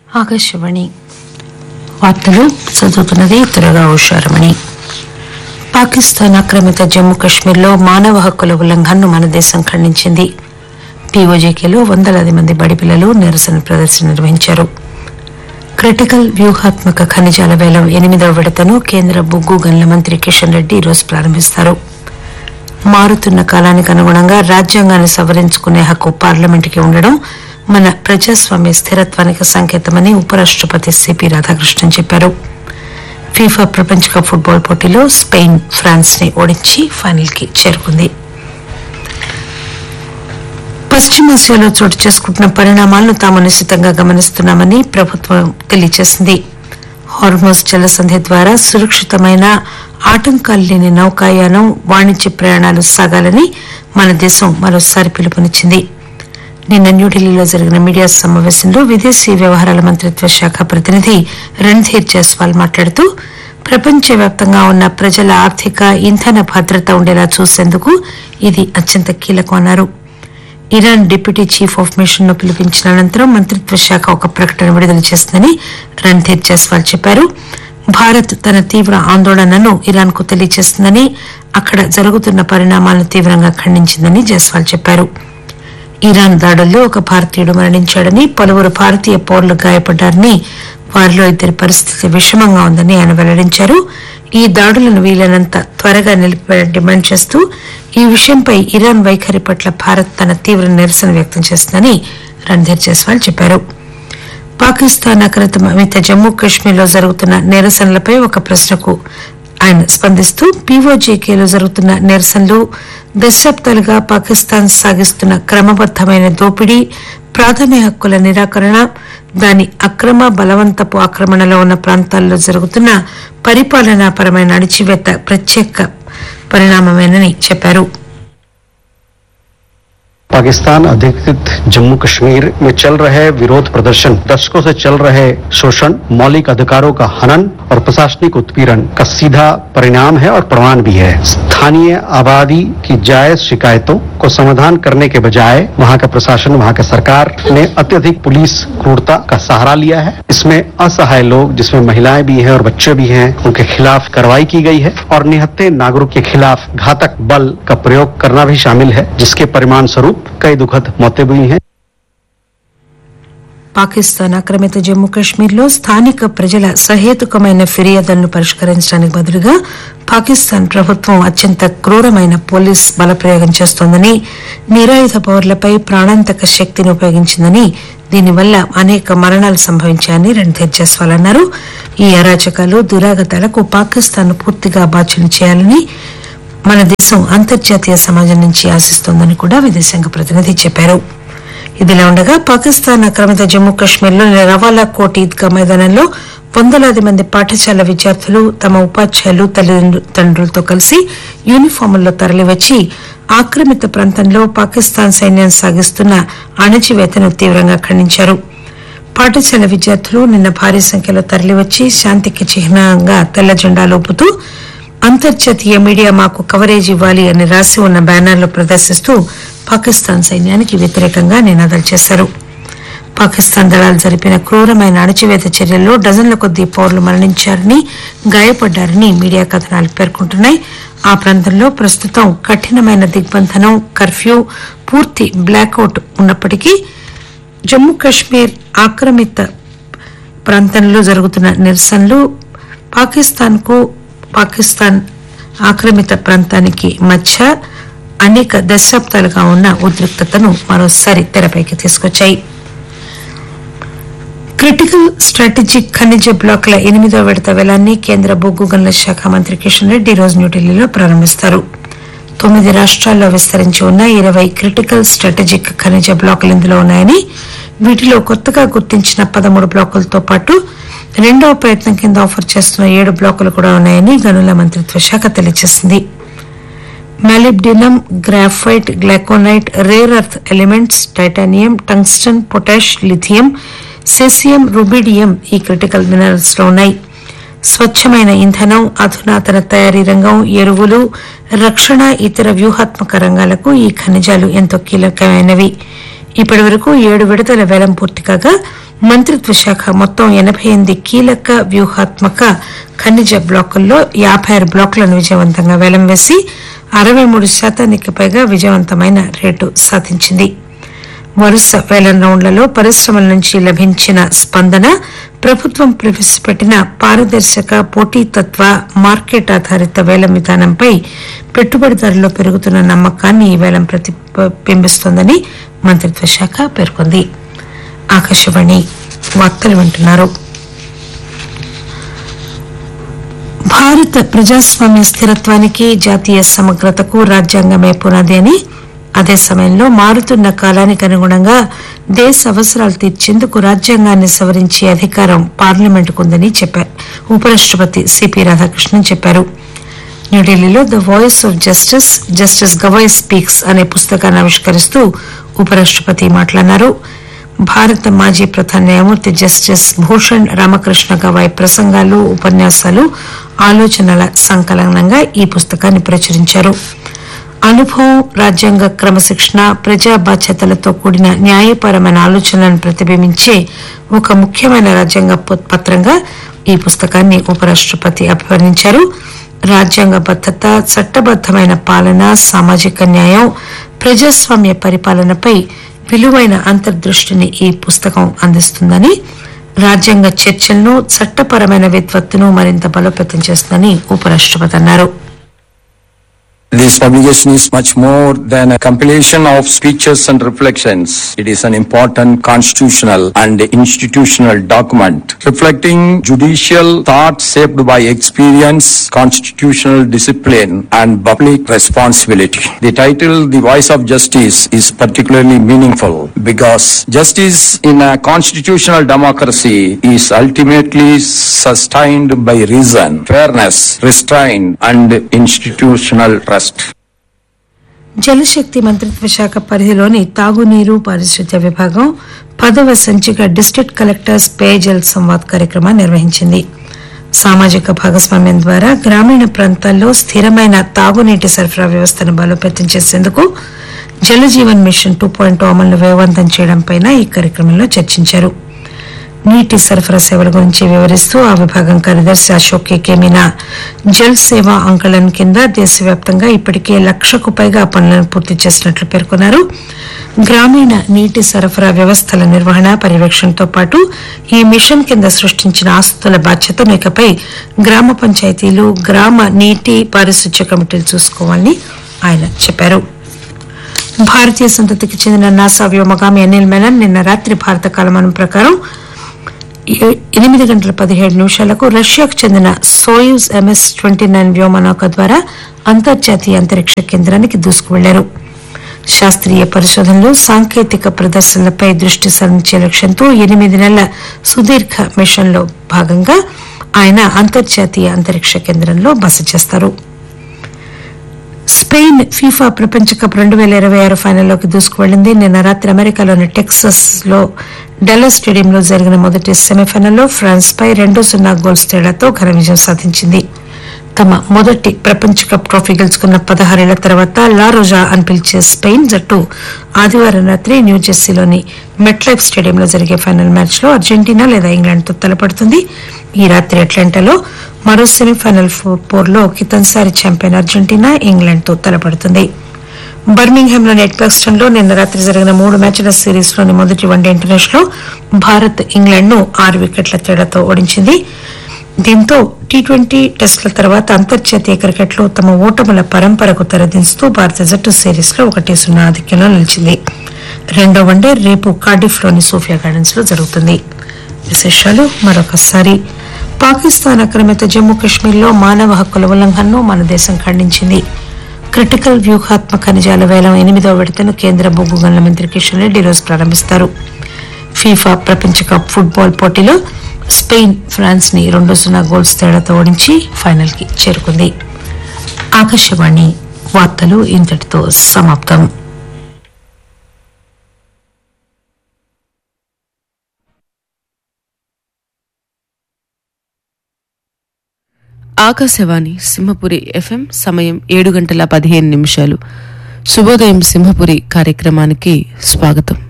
ఆకాశవాణి వార్తలు చదువుతున్నది త్వరగా ఉషారమణి పాకిస్తాన్ ఆక్రమిత జమ్మూ కశ్మీర్లో మానవ హక్కుల ఉల్లంఘనను మన దేశం ఖండించింది పీఓజేకేలో వందలాది మంది బడి పిల్లలు నిరసన ప్రదర్శన నిర్వహించారు క్రిటికల్ వ్యూహాత్మక ఖనిజాల వేలం ఎనిమిదవ విడతను కేంద్ర బొగ్గు గనుల మంత్రి కిషన్ రెడ్డి ఈరోజు ప్రారంభిస్తారు మారుతున్న కాలానికి అనుగుణంగా రాజ్యాంగాన్ని సవరించుకునే హక్కు పార్లమెంటుకి ఉండడం మన ప్రజాస్వామ్య స్థిరత్వానికి సంకేతమని ఉపరాష్టపతి సిపి రాధాకృష్ణన్ చెప్పారు ఫీఫా ప్రపంచ కప్ ఫుట్బాల్ పోటీలో స్పెయిన్ ఫ్రాన్స్ ని ఓడించి ఫైనల్ కి చేరుకుంది పశ్చిమాసియాలో చోటు చేసుకుంటున్న పరిణామాలను తాము నిశ్చితంగా గమనిస్తున్నామని ప్రభుత్వం తెలియజేసింది హార్మోస్ జలసంధి ద్వారా సురక్షితమైన ఆటంకాలు లేని నౌకాయానం వాణిజ్య ప్రయాణాలు సాగాలని మన దేశం మరోసారి పిలుపునిచ్చింది నిన్న న్యూఢిల్లీలో జరిగిన మీడియా సమావేశంలో విదేశీ వ్యవహారాల మంత్రిత్వ శాఖ ప్రతినిధి రణ్ధీర్ జైస్వాల్ మాట్లాడుతూ ప్రపంచవ్యాప్తంగా ఉన్న ప్రజల ఆర్థిక ఇంధన భద్రత ఉండేలా చూసేందుకు ఇది అత్యంత కీలకం అన్నారు Iran deputy chief of mission ను పిలిపించిన అనంతరం మంత్రిత్వ శాఖ ఒక ప్రకటన విడుదల చేసిందని రణ్ధీర్ జైస్వాల్ చెప్పారు భారత్ తన తీవ్ర ఆందోళనను ఇరాన్ కు తెలియజేస్తుందని అక్కడ జరుగుతున్న పరిణామాలను తీవ్రంగా ఖండించిందని జైస్వాల్ చెప్పారు ఇరాన్ దాడుల్లో ఒక భారతీయుడు మరణించాడని పలువురు భారతీయ పౌరులు గాయపడ్డారని వారిలో ఇద్దరి పరిస్థితి విషమంగా ఉందని ఆయన వెల్లడించారు ఈ దాడులను వీలైనంత త్వరగా నిలిపివేయాలని డిమాండ్ చేస్తూ ఈ విషయంపై ఇరాన్ వైఖరి పట్ల భారత్ తన తీవ్ర నిరసన వ్యక్తం చేస్తుందని రణ్ధీర్ జైస్వాల్ చెప్పారు పాకిస్తాన్ ఆక్రమిత జమ్మూ కాశ్మీర్లో జరుగుతున్న నిరసనలపై ఒక ప్రశ్నకు ఆయన స్పందిస్తూ పీఓజేకేలో జరుగుతున్న నిరసనలు దశాబ్దాలుగా పాకిస్తాన్ సాగిస్తున్న క్రమబద్దమైన దోపిడీ ప్రాథమిక హక్కుల నిరాకరణ దాని అక్రమ బలవంతపు ఆక్రమణలో ఉన్న ప్రాంతాల్లో జరుగుతున్న పరిపాలనాపరమైన అణిచివేత ప్రత్యేక పరిణామమేనని చెప్పారు पाकिस्तान अधिकृत जम्मू कश्मीर में चल रहे विरोध प्रदर्शन दशकों से चल रहे शोषण मौलिक अधिकारों का हनन और प्रशासनिक उत्पीड़न का सीधा परिणाम है और प्रमाण भी है स्थानीय आबादी की जायज शिकायतों को समाधान करने के बजाय वहां का प्रशासन वहां का सरकार ने अत्यधिक पुलिस क्रूरता का सहारा लिया है इसमें असहाय लोग जिसमें महिलाएं भी हैं और बच्चे भी हैं उनके खिलाफ कार्रवाई की गई है और निहत्थे नागरिक के खिलाफ घातक बल का प्रयोग करना भी शामिल है जिसके परिणाम स्वरूप कई दुखद मौतें हुई हैं పాకిస్తాన్ ఆక్రమిత జమ్మూ కాశ్మీర్లో స్థానిక ప్రజల సహేతుకమైన ఫిర్యాదులను పరిష్కరించడానికి బదులుగా పాకిస్తాన్ ప్రభుత్వం అత్యంత క్రూరమైన పోలీస్ బలప్రయోగం చేస్తోందని నిరాయుధ పౌరులపై ప్రాణాంతక శక్తిని ఉపయోగించిందని దీనివల్ల అనేక మరణాలు సంభవించాయని రణ్ధీర్ జైస్వాల్ అన్నారు ఈ అరాచకాలు దురాగతాలకు పాకిస్తాన్ పూర్తిగా బాధ్యులు చేయాలని మన దేశం అంతర్జాతీయ సమాజం నుంచి ఆశిస్తోందని కూడా విదేశాంగ ప్రతినిధి చెప్పారు ఇదిలా ఉండగా పాకిస్తాన్ ఆక్రమిత జమ్మూ కాశ్మీర్లోని రవాలా కోట్ ఈద్గా మైదానంలో వందలాది మంది పాఠశాల విద్యార్థులు తమ ఉపాధ్యాయులు తల్లిదండ్రులతో కలిసి యూనిఫాముల్లో తరలివచ్చి ఆక్రమిత ప్రాంతంలో పాకిస్తాన్ సైన్యం సాగిస్తున్న అణచివేతను తీవ్రంగా ఖండించారు పాఠశాల విద్యార్థులు నిన్న భారీ సంఖ్యలో తరలివచ్చి శాంతికి చిహ్నంగా తెల్ల జెండాలు ఊపుతూ అంతర్జాతీయ మీడియా మాకు కవరేజ్ ఇవ్వాలి అని రాసి ఉన్న బ్యానర్లు ప్రదర్శిస్తూ పాకిస్తాన్ సైన్యానికి వ్యతిరేకంగా నినాదాలు చేశారు పాకిస్తాన్ దళాలు జరిపిన క్రూరమైన అణచివేత చర్యల్లో డజన్ల కొద్దీ పౌరులు మరణించారని గాయపడ్డారని మీడియా కథనాలు పేర్కొంటున్నాయి ఆ ప్రాంతంలో ప్రస్తుతం కఠినమైన దిగ్బంధనం కర్ఫ్యూ పూర్తి బ్లాకౌట్ ఉన్నప్పటికీ జమ్మూ కాశ్మీర్ ఆక్రమిత ప్రాంతంలో జరుగుతున్న నిరసనలు పాకిస్తాన్ కు పాకిస్తాన్ ఆక్రమిత ప్రాంతానికి మధ్య అనేక దశాబ్దాలుగా ఉన్న ఉద్రిక్తతను మరోసారి తెరపైకి తీసుకొచ్చాయి క్రిటికల్ స్ట్రాటజిక్ ఖనిజ బ్లాకుల ఎనిమిదో విడత వేలాన్ని కేంద్ర బొగ్గు గనుల శాఖ మంత్రి కిషన్ రెడ్డి ఈరోజు న్యూఢిల్లీలో ప్రారంభిస్తారు తొమ్మిది రాష్ట్రాల్లో విస్తరించి ఉన్న ఇరవై క్రిటికల్ స్ట్రాటజిక్ ఖనిజ బ్లాకులు ఇందులో ఉన్నాయని వీటిలో కొత్తగా గుర్తించిన పదమూడు బ్లాకులతో పాటు రెండవ ప్రయత్నం కింద ఆఫర్ చేస్తున్న ఏడు బ్లాకులు కూడా ఉన్నాయని గనుల మంత్రిత్వ శాఖ తెలియజేసింది molybdenum graphite glauconite rare earth elements titanium tungsten potash lithium caesium rubidium ఈ క్రిటికల్ మినరల్స్ లో ఉన్నాయి స్వచ్ఛమైన ఇంధనం అధునాతన తయారీ రంగం ఎరువులు రక్షణ ఇతర వ్యూహాత్మక రంగాలకు ఈ ఖనిజాలు ఎంతో కీలకమైనవి ఇప్పటి వరకు ఏడు విడతల వేలం పూర్తి కాగా మంత్రిత్వ శాఖ మొత్తం ఎనభై ఎనిమిది కీలక వ్యూహాత్మక ఖనిజ బ్లాకుల్లో యాభై ఆరు బ్లాకులను విజయవంతంగా వేలం వేసి అరవై మూడు శాతానికి పైగా విజయవంతమైన రేటు సాధించింది వరుస వేలం రౌండ్లలో పరిశ్రమల నుంచి లభించిన స్పందన ప్రభుత్వం ప్రవేశపెట్టిన పారదర్శక పోటీతత్వ మార్కెట్ ఆధారిత వేలం విధానంపై పెట్టుబడిదారుల్లో పెరుగుతున్న నమ్మకాన్ని ఈ వేలం ప్రతిబింబిస్తోందని మంత్రిత్వ శాఖ పేర్కొంది ఆకాశవాణి వార్తలు వింటున్నారు భారత ప్రజాస్వామ్య స్థిరత్వానికి జాతీయ సమగ్రతకు రాజ్యాంగమే పునాది అని అదే సమయంలో మారుతున్న కాలానికి అనుగుణంగా దేశ అవసరాలు తీర్చేందుకు రాజ్యాంగాన్ని సవరించే అధికారం పార్లమెంటుకు ఉందని చెప్పారు ఉపరాష్టపతి సిపి రాధాకృష్ణన్ చెప్పారు న్యూఢిల్లీలో the voice of justice justice Gavai speaks అనే పుస్తకాన్ని ఆవిష్కరిస్తూ ఉపరాష్టపతి మాట్లాడినారు భారత మాజీ ప్రధాన న్యాయమూర్తి జస్టిస్ భూషణ్ రామకృష్ణ గవాయ్ ప్రసంగాలు ఉపన్యాసాలు ఆలోచనల సంకలనంగా ఈ పుస్తకాన్ని ప్రచురించారు అనుభవం రాజ్యాంగ క్రమశిక్షణ ప్రజా బాధ్యతలతో కూడిన న్యాయపరమైన ఆలోచనలను ప్రతిబింబించే ఒక ముఖ్యమైన రాజ్యాంగ పు- పత్రంగా ఈ పుస్తకాన్ని ఉపరాష్టపతి అభివర్ణించారు రాజ్యాంగబద్దత చట్టబద్దమైన పాలన సామాజిక న్యాయం ప్రజాస్వామ్య పరిపాలనపై విలువైన అంతర్దృష్టిని ఈ పుస్తకం అందిస్తుందని రాజ్యాంగ చర్చలను చట్టపరమైన విద్వత్తును మరింత బలోపేతం చేస్తుందని ఉపరాష్టపతి అన్నారు This publication is much more than a compilation of speeches and reflections. It is an important constitutional and institutional document reflecting judicial thought shaped by experience, constitutional discipline, and public responsibility. The title, The Voice of Justice, is particularly meaningful because justice in a constitutional democracy is ultimately sustained by reason, fairness, restraint, and institutional trust. జలశక్తి మంత్రిత్వ శాఖ పరిధిలోని తాగునీరు పారిశుద్ధ్య విభాగం పదవ సంచిక district collectors పేయజల్ Samvad కార్యక్రమాన్ని నిర్వహించింది సామాజిక భాగస్వామ్యం ద్వారా గ్రామీణ ప్రాంతాల్లో స్థిరమైన తాగునీటి సరఫరా వ్యవస్థను బలోపేతం చేసేందుకు జల జీవన్ మిషన్ టూ పాయింట్ అమలును వేగవంతం చేయడంపై ఈ కార్యక్రమంలో చర్చించారు నీటి సరఫరా సేవల గురించి వివరిస్తూ ఆ విభాగం కార్యదర్శి అశోక్ కే మీనా జల్ సేవా అంకళన్ కింద దేశవ్యాప్తంగా ఇప్పటికే లక్షకు పైగా పనులను పూర్తి చేసినట్లు పేర్కొన్నారు గ్రామీణ నీటి సరఫరా వ్యవస్థల నిర్వహణ పర్యవేక్షణతో పాటు ఈ మిషన్ కింద సృష్టించిన ఆస్తుల బాధ్యతను ఇకపై గ్రామ పంచాయతీలు గ్రామ నీటి పారిశుధ్య కమిటీలు చూసుకోవాలని ఆయన చెప్పారు భారతీయ సంతతికి చెందిన నాసా వ్యోమగామి అనిల్ మెనన్ నిన్న రాత్రి భారత కాలమానం ప్రకారం ఏ- ఎనిమిది గంటల పదిహేడు నిమిషాలకు రష్యాకు చెందిన సోయూజ్ ఎంఎస్ ట్వంటీ నైన్ వ్యోమనౌక ద్వారా అంతర్జాతీయ అంతరిక్ష కేంద్రానికి దూసుకువెళ్లారు శాస్త్రీయ పరిశోధనలు సాంకేతిక ప్రదర్శనలపై దృష్టి సారించే లక్ష్యంతో ఎనిమిది నెలల సుదీర్ఘ మిషన్లో భాగంగా ఆయన అంతర్జాతీయ అంతరిక్ష కేంద్రంలో బస చేస్తారు స్పెయిన్ ఫీఫా ప్రపంచ కప్ రెండు వేల ఇరవై ఆరు ఫైనల్లోకి దూసుకువెళ్లింది నిన్న రాత్రి అమెరికాలోని టెక్సస్ లో డెల్లస్ స్టేడియంలో జరిగిన మొదటి సెమీఫైనల్లో ఫ్రాన్స్ పై రెండు సున్నా గోల్స్ తేడాతో ఘన విజయం సాధించింది తమ మొదటి ప్రపంచ కప్ ట్రోఫీ గెలుచుకున్న పదహారేళ్ల తర్వాత లా రోజా అని పిలిచే స్పెయిన్ జట్టు ఆదివారం రాత్రి న్యూజెర్సీలోని మెట్లైఫ్ స్టేడియంలో జరిగే ఫైనల్ మ్యాచ్ లో అర్జెంటీనా లేదా ఇంగ్లాండ్ తో తలపడుతుంది ఈ రాత్రి అట్లాంటాలో మరో సెమీఫైనల్ ఫో- పోర్లో కితన్సారి ఛాంపియన్ అర్జెంటీనా ఇంగ్లాండ్ తో తలపడుతుంది బర్మింగ్హామ్ లోని ఎడ్బాక్స్టన్ లో నిన్న రాత్రి జరిగిన మూడు మ్యాచ్ల సిరీస్ లోని మొదటి వన్డే ఇంటర్నేషనల్ లో భారత్ ఇంగ్లాండ్ ను ఆరు వికెట్ల తేడాతో ఓడించింది దీంతో టీ ట్వంటీ టెస్టుల తర్వాత అంతర్జాతీయ క్రికెట్లో తమ ఓటముల పరంపరకు తెరదించుతూ భారత జట్టు సిరీస్ లో ఒకటి సున్నా ఆధిక్యంలో నిలిచింది రెండో వన్డే రేపు కార్డిఫ్ లోని సోఫియా గార్డెన్స్ లో జరుగుతుంది విశేషాలు మరొకసారి పాకిస్తాన్ ఆక్రమిత జమ్మూ కాశ్మీర్ లో మానవ హక్కుల ఉల్లంఘనను మన దేశం ఖండించింది క్రిటికల్ వ్యూహాత్మక ఖనిజాల వేలం ఎనిమిదవ విడతను కేంద్ర బొగ్గు గనుల మంత్రి కిషన్ రెడ్డి ఈరోజు ప్రారంభిస్తారు ఫీఫా ప్రపంచ కప్ ఫుట్బాల్ పోటీలో స్పెయిన్ ఫ్రాన్స్ ని రెండు సున్నా గోల్స్ తేడాతో ఓడించి ఫైనల్ కి చేరుకుంది ఆకాశవాణి వార్తలు ఇంతటితో సమాప్తం ఆకాశవాణి సింహపురి ఎఫ్ఎం సమయం ఏడు గంటల పదిహేను నిమిషాలు శుభోదయం సింహపురి కార్యక్రమానికి స్వాగతం